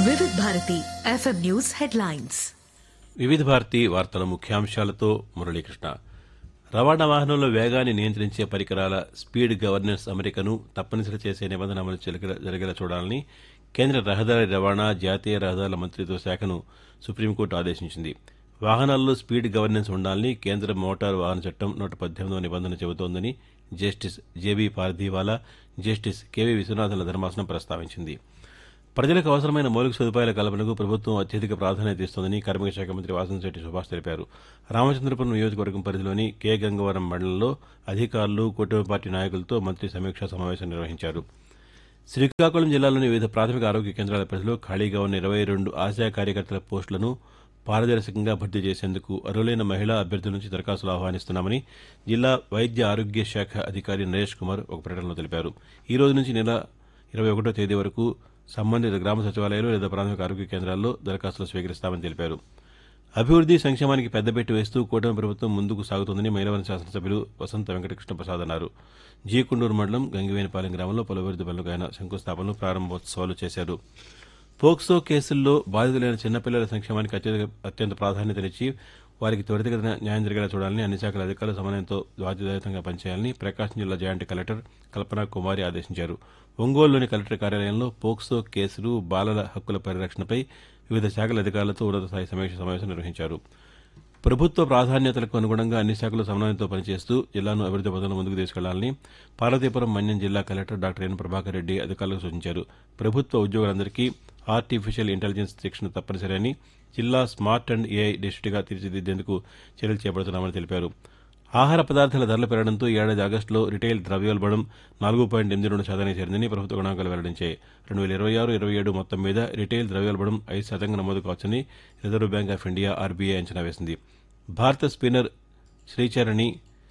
వివిధ Bharati FM news headlines వివిధ భారతి వార్తల ముఖ్యాంశాలతో మురళీకృష్ణ రవాణా వాహనంలో వేగాన్ని నియంత్రించే పరికరాల స్పీడ్ గవర్నెన్స్ అమరికను తప్పనిసరి చేసే నిబంధన అమలు జరిగేలా- జరిగేలా చూడాలని కేంద్ర రహదారి రవాణా జాతీయ రహదారుల మంత్రిత్వ శాఖను సుప్రీంకోర్టు ఆదేశించింది వాహనాల్లో స్పీడ్ గవర్నెన్స్ ఉండాలని కేంద్ర మోటారు వాహన చట్టం నూట పద్దెనిమిదవ నిబంధన చెబుతోందని justice J B Pardiwala justice K V విశ్వనాథన్ల ధర్మాసనం ప్రస్తావించింది ప్రజలకు అవసరమైన మౌలిక సదుపాయాల కల్పనకు ప్రభుత్వం అత్యధిక ప్రాధాన్యత ఇస్తోందని కార్మిక శాఖ మంత్రి వాసంశెట్టి సుభాష్ తెలిపారు రామచంద్రపురం నియోజకవర్గం పరిధిలోని కే గంగవరం మండలంలో అధికారులు కూటమి పార్టీ నాయకులతో మంత్రి సమీక్షా సమావేశం నిర్వహించారు శ్రీకాకుళం జిల్లాలోని వివిధ ప్రాథమిక ఆరోగ్య కేంద్రాల పరిధిలో ఖాళీగా ఉన్న ఇరవై రెండు ఆశా కార్యకర్తల పోస్టులను పారదర్శకంగా భర్తీ చేసేందుకు అర్హులైన మహిళా అభ్యర్థుల నుంచి దరఖాస్తులు ఆహ్వానిస్తున్నామని జిల్లా వైద్య ఆరోగ్య శాఖ అధికారి నరేష్ కుమార్ ఒక ప్రకటనలో తెలిపారు ఈ రోజు నుంచి నెల ఇరవై ఒకటో తేదీ వరకు సంబంధిత గ్రామ సచివాలయాలు లేదా ప్రాథమిక ఆరోగ్య కేంద్రాల్లో దరఖాస్తులు స్వీకరిస్తామని తెలిపారు అభివృద్ది సంక్షేమానికి పెద్దపెట్టి వేస్తూ కూటమి ప్రభుత్వం ముందుకు సాగుతోందని మైలవరం శాసనసభ్యులు వసంత వెంకటకృష్ణ ప్రసాద్ అన్నారు జీకుండూరు మండలం గంగివేనిపాలెం గ్రామంలో పలు అభివృద్ది పనులకు ఆయన శంకుస్థాపనలు ప్రారంభోత్సవాలు చేశారు పోక్సో కేసుల్లో బాధితులైన చిన్నపిల్లల సంక్షేమానికి అత్యధిక అత్యంత ప్రాధాన్యతనిచ్చి వారికి త్వరితగతిన న్యాయం జరిగేలా చూడాలని అన్ని శాఖల అధికారులు సమన్వయంతో బాధ్యతాయుతంగా పనిచేయాలని ప్రకాశం జిల్లా జాయింట్ కలెక్టర్ కల్పనా కుమారి ఆదేశించారు ఒంగోలులోని కలెక్టర్ కార్యాలయంలో పోక్సో కేసులు బాలల హక్కుల పరిరక్షణపై వివిధ శాఖల అధికారులతో ఉన్నత స్థాయి సమీక్ష సమావేశం నిర్వహించారు ప్రభుత్వ ప్రాధాన్యతలకు అనుగుణంగా అన్ని శాఖలు సమన్వయంతో పనిచేస్తూ జిల్లాను అభివృద్ది పథంలో ముందుకు తీసుకెళ్లాలని పార్వతీపురం మన్యం జిల్లా collector doctor N Prabhakar Reddy అధికారులకు సూచించారు ప్రభుత్వ ఉద్యోగులందరికీ ఆర్టిఫిషియల్ ఇంటెలిజెన్స్ శిక్షణ తప్పనిసరి అని జిల్లా స్మార్ట్ అండ్ ఏఐ డిస్టిక్గా తీర్చిదిద్దేందుకు చర్యలు చేపడుతున్నామని తెలిపారు ఆహార పదార్థాల ధరలు పెరగడంతో ఈ ఏడాది ఆగస్టులో రిటైల్ ద్రవ్యోల్బణం నాలుగు పాయింట్ ఎనిమిది రెండు శాతానికి చేరిందని ప్రభుత్వ గణాంకాలు వెల్లడించాయి రెండు వేల ఇరవై ఆరు ఇరవై ఏడు మొత్తం మీద రిటైల్ ద్రవ్యోల్బణం ఐదు శాతంగా నమోదు కావచ్చని reserve bank of India RBI అంచనా వేసింది భారత spinner Sricharani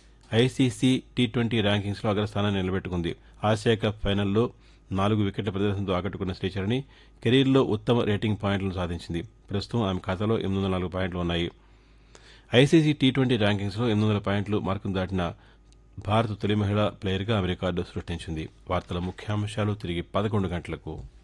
ICC T twenty ర్యాంకింగ్స్లో అగ్రస్థానాన్ని నిలబెట్టుకుంది ఆసియా కప్ ఫైనల్లో నాలుగు వికెట్ల ప్రదర్శనతో ఆకట్టుకున్న శ్రీచరణి కెరీర్లో ఉత్తమ రేటింగ్ పాయింట్లను సాధించింది ప్రస్తుతం ఆమె ఖాతాలో ఎనిమిది వందల నాలుగు పాయింట్లు ఉన్నాయి ఐసీసీ టీ ట్వంటీ ర్యాంకింగ్స్లో ఎనిమిది వందల పాయింట్లు మార్కును దాటిన భారత తొలి మహిళా ప్లేయర్గా ఆమె రికార్డు సృష్టించింది వార్తల ముఖ్యాంశాలు తిరిగి పదకొండు గంటలకు